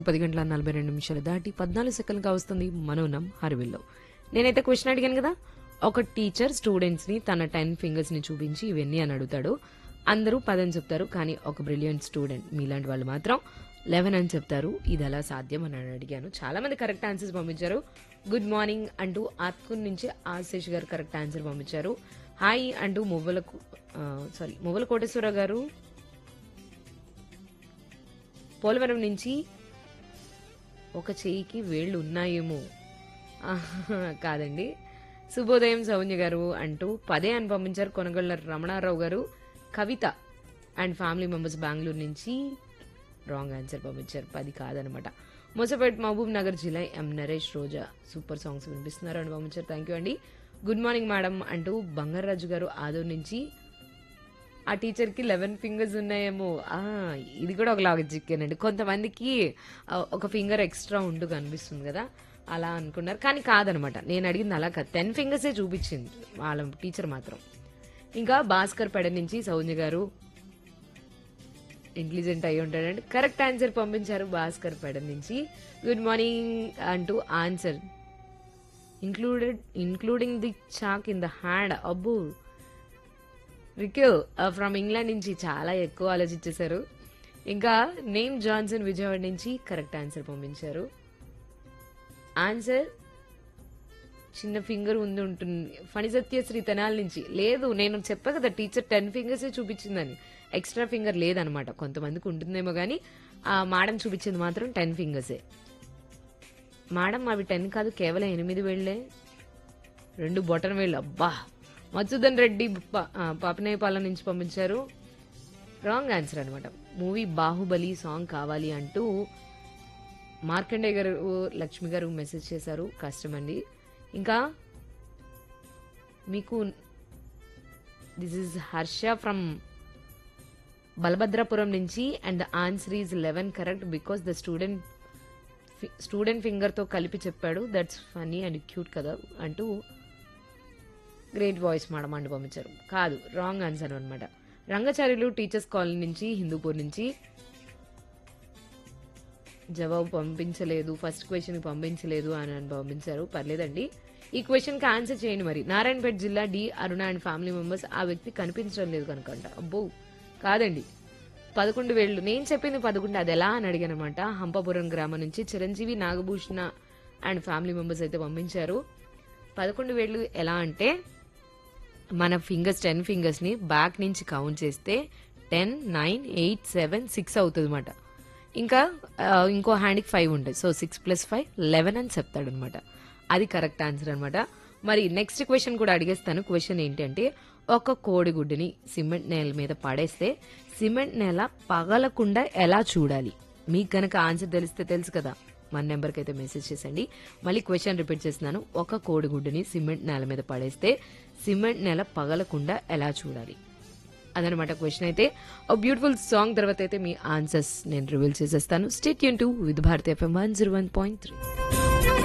పది గంటల నలభై రెండు నిమిషాలు దాటి పద్నాలుగు సెకండ్గా వస్తుంది మనోనం హరివిల్లో నేనైతే క్వశ్చన్ అడిగాను కదా ఒక టీచర్ స్టూడెంట్స్ ని తన టెన్ ఫింగర్స్ ని చూపించి ఇవన్నీ అని అడుగుతాడు అందరూ పదని చెప్తారు కానీ ఒక బ్రిలియంట్ స్టూడెంట్ మీలాంటి వాళ్ళు మాత్రం లెవెన్ అని చెప్తారు ఇది ఎలా సాధ్యం అని అడిగాను చాలా మంది కరెక్ట్ ఆన్సర్స్ పంపించారు గుడ్ మార్నింగ్ అంటూ ఆత్కున్ నుంచి ఆశీష్ గారు కరెక్ట్ ఆన్సర్ పంపించారు హాయ్ అంటూ మువ్వలకు సారీ మువ్వల కోటేశ్వర గారు పోలవరం నుంచి ఒక చేయికి వేళ్ళు ఉన్నాయేమో ఆహా, కాదండి శుభోదయం సౌన్య గారు అంటూ పదే అని పంపించారు కొనగళ్ళ రమణారావు గారు Kavitha and family members Bengaluru నుంచి రాంగ్ ఆన్సర్ పంపించారు పది కాదనమాట మోసపేట్ మహబూబ్ నగర్ జిల్లా M Naresh Roja super songs వినిపిస్తున్నారు అని పంపించారు థ్యాంక్ యూ అండి గుడ్ మార్నింగ్ మేడం అంటూ బంగారాజు గారు ఆదూర్ నుంచి ఆ టీచర్కి లెవెన్ ఫింగర్స్ ఉన్నాయేమో ఆ, ఇది కూడా ఒక లాజిక్ అండి కొంతమందికి ఆ, ఒక ఫింగర్ ఎక్స్ట్రా ఉండు కనిపిస్తుంది కదా అలా అనుకున్నారు కానీ కాదనమాట నేను అడిగింది అలా కాదు టెన్ ఫింగర్సే చూపించింది వాళ్ళ టీచర్ మాత్రం ఇంకా భాస్కర్ పెడ నుంచి సౌజన్య గారు ఇంటెలిజెంట్ అయి ఉంటాడండి కరెక్ట్ ఆన్సర్ పంపించారు భాస్కర్ పెడ నుంచి గుడ్ మార్నింగ్ అంటూ answer included including the chalk in the hand అబ్బో రికిల్ ఫ్రమ్ ఇంగ్లాండ్ నుంచి చాలా ఎక్కువ ఆలోచించేశారు ఇంకా నేమ్ జాన్సన్ విజయవాడ నుంచి కరెక్ట్ ఆన్సర్ పంపించారు ఆన్సర్ చిన్న ఫింగర్ ఉంది ఉంటుంది ఫణిసత్యశ్రీ తెనాల నుంచి లేదు నేను చెప్పా కదా టీచర్ టెన్ ఫింగర్సే చూపించిందని ఎక్స్ట్రా ఫింగర్ లేదనమాట కొంతమందికి ఉంటుందేమో కానీ ఆ మేడం చూపించింది మాత్రం టెన్ ఫింగర్సే మేడం అవి టెన్ కాదు కేవలం ఎనిమిది వేళ్లే రెండు బొటన్ వేళ్ళు అబ్బా మధుసూదన్ రెడ్డి ప- ఆ, పాపనేపాలెం నుంచి పంపించారు రాంగ్ ఆన్సర్ అనమాట మూవీ బాహుబలి సాంగ్ కావాలి అంటూ మార్కండే గారు లక్ష్మి గారు మెసేజ్ చేశారు కష్టం అండి ఇంకా మీకు this is Harsha from Balabhadrapuram నుంచి and the answer is eleven correct because the student student ఫింగర్తో కలిపి చెప్పాడు దట్స్ ఫనీ అండ్ క్యూట్ కదా అంటూ గ్రేట్ వాయిస్ మేడం అండి పంపించారు కాదు రాంగ్ ఆన్సర్ అనమాట రంగచార్యులు టీచర్స్ కాలనీ నుంచి హిందూపూర్ నుంచి జవాబు పంపించలేదు ఫస్ట్ క్వశ్చన్ పంపించలేదు అని అని పంపించారు పర్లేదండి ఈ క్వశ్చన్కి ఆన్సర్ చేయండి మరి నారాయణపేట జిల్లా D Aruna and family members ఆ వ్యక్తి కనిపించడం లేదు కనుకంట అబ్బో కాదండి పదకొండు వేళ్ళు నేను చెప్పింది పదకొండు అది ఎలా అని అడిగాను అనమాట హంపాపురం గ్రామం నుంచి Chiranjeevi Nagabhushana and family members అయితే పంపించారు పదకొండు వేళ్ళు ఎలా అంటే మన ఫింగర్స్ టెన్ ఫింగర్స్ని బ్యాక్ నుంచి కౌంట్ చేస్తే ten nine eight seven six అవుతుంది అనమాట ఇంకా ఆ, ఇంకో హ్యాండ్కి ఫైవ్ ఉంటుంది so six plus five eleven అని చెప్తాడు అనమాట అది కరెక్ట్ ఆన్సర్ అనమాట మరి నెక్స్ట్ క్వశ్చన్ కూడా అడిగేస్తాను క్వశ్చన్ ఏంటంటే ఒక కోడిగుడ్డుని సిమెంట్ నేల మీద పడేస్తే సిమెంట్ నేల పగలకుండా ఎలా చూడాలి మీకు గనక ఆన్సర్ తెలిస్తే తెలుసు కదా మన నెంబర్కి అయితే మెసేజ్ చేసండి మళ్ళీ క్వశ్చన్ రిపీట్ చేస్తున్నాను ఒక కోడిగుడ్డుని సిమెంట్ నేల మీద పడేస్తే సిమెంట్ నేల పగలకుండా ఎలా చూడాలి అదనమాట క్వశ్చన్ అయితే ఒక బ్యూటిఫుల్ సాంగ్ తర్వాత అయితే మీ ఆన్సర్స్ నేను రివీల్ చేసేస్తాను స్టేట్ యూన్ to with Bharati FM one zero one point three